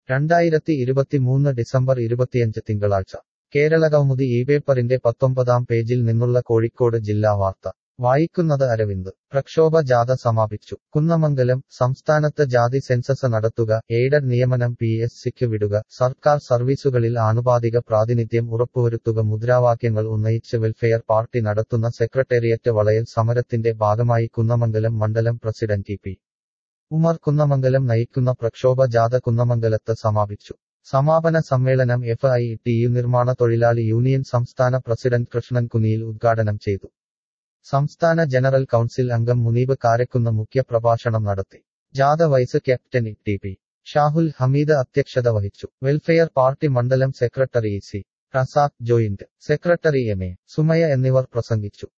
രണ്ടായിരത്തി ഇരുപത്തിമൂന്ന് ഡിസംബർ ഇരുപത്തിയഞ്ച് തിങ്കളാഴ്ച കേരള കൗമുദി ഈ പേപ്പറിന്റെ പത്തൊമ്പതാം പേജിൽ നിന്നുള്ള കോഴിക്കോട് ജില്ലാ വാർത്ത വായിക്കുന്നത് അരവിന്ദ് പ്രക്ഷോഭ ജാഥ സമാപിച്ചു കുന്നമംഗലം സംസ്ഥാനത്ത് ജാതി സെൻസസ് നടത്തുക എയ്ഡഡ് നിയമനം പി എസ് സിക്ക് വിടുക സർക്കാർ സർവീസുകളിൽ ആനുപാതിക പ്രാതിനിധ്യം ഉറപ്പുവരുത്തുക മുദ്രാവാക്യങ്ങൾ ഉന്നയിച്ച് വെൽഫെയർ പാർട്ടി നടത്തുന്ന സെക്രട്ടേറിയറ്റ് വളയൽ സമരത്തിന്റെ ഭാഗമായി കുന്നമംഗലം മണ്ഡലം പ്രസിഡന്റ് പി ഉമർ കുന്നമംഗലം നയിക്കുന്ന പ്രക്ഷോഭ ജാഥ കുന്നമംഗലത്ത് സമാപിച്ചു സമാപന സമ്മേളനം എഫ് ഐ ടി യു നിർമ്മാണ തൊഴിലാളി യൂണിയൻ സംസ്ഥാന പ്രസിഡന്റ് കൃഷ്ണൻ കുനിയിൽ ഉദ്ഘാടനം ചെയ്തു സംസ്ഥാന ജനറൽ കൗൺസിൽ അംഗം മുനീബ് കാരക്കുന്ന് മുഖ്യപ്രഭാഷണം നടത്തി ജാഥ vice captain T P Shahul Hameed അധ്യക്ഷത വഹിച്ചു വെൽഫെയർ പാർട്ടി മണ്ഡലം secretary C Prasad joint secretary M A Sumaya എന്നിവർ പ്രസംഗിച്ചു